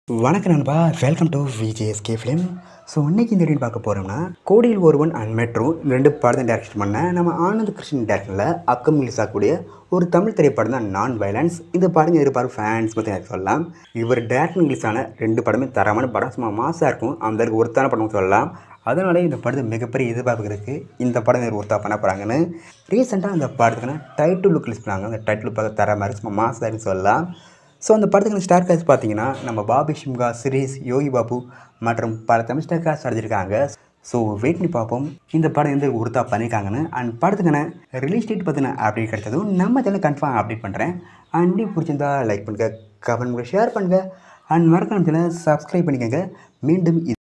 வணக்கம் நண்பா welcome to VJSK film so இன்னைக்கு இந்த வீடியோ பார்க்க போகிறோம்னா கோடியில் ஒருவன் அண்ட் மெட்ரோ இந்த ரெண்டு படத்தை டேரக்ஷன் பண்ண நம்ம ஆனந்த் கிருஷ்ணன் டேரக்ஷனில் அக்கம் ரிலீஸ் ஆகக்கூடிய ஒரு தமிழ் திரைப்படம் தான் நான் வயலன்ஸ் இந்த படம் எதிர்பார்ப்பு ஃபேன்ஸ் பற்றி எனக்கு சொல்லலாம் இவர் டேரக்ஷன் ரிலீஸ் ஆன ரெண்டு படமே தரமான படம் சும்மா மாசாக இருக்கும் அந்த அளவுக்கு ஒருத்தான படம் சொல்லலாம் அதனால இந்த படத்தை மிகப்பெரிய எதிர்பார்ப்பு இருக்குது இந்த படம் வேறு ஒருத்தா பண்ண போகிறாங்கன்னு ரீசெண்டாக அந்த படத்துக்கான டைட்டில் லுக் லிஸ்ட் பண்ணாங்க அந்த டைட்டில் பார்க்க தர மாதிரி சும்மா மாசாக இருக்குன்னு சொல்லலாம் ஸோ அந்த படத்துக்கு ஸ்டார் காஸ்ட் பார்த்தீங்கன்னா நம்ம பாபி ஷிம்கா சிரீஸ் யோகி பாபு மற்றும் பல தமிழ் ஸ்டார் காஸ்ட் அடிச்சிருக்காங்க ஸோ வெயிட் பண்ணி பார்ப்போம் இந்த படம் எந்த உருத்தா பண்ணியிருக்காங்கன்னு அண்ட் படத்துக்கான ரிலீஸ் டேட் பற்றின அப்டேட் கிடைச்சதும் நம்ம சேனல் கன்ஃபார்ம் அப்டேட் பண்ணுறேன் அண்ட் வீடியோ பிடிச்சிருந்தா லைக் பண்ணுங்கள் கமெண்ட் பண்ணுங்கள் ஷேர் பண்ணுங்கள் அண்ட் மறக்காம சேனல் சப்ஸ்கிரைப் பண்ணிக்கோங்க மீண்டும்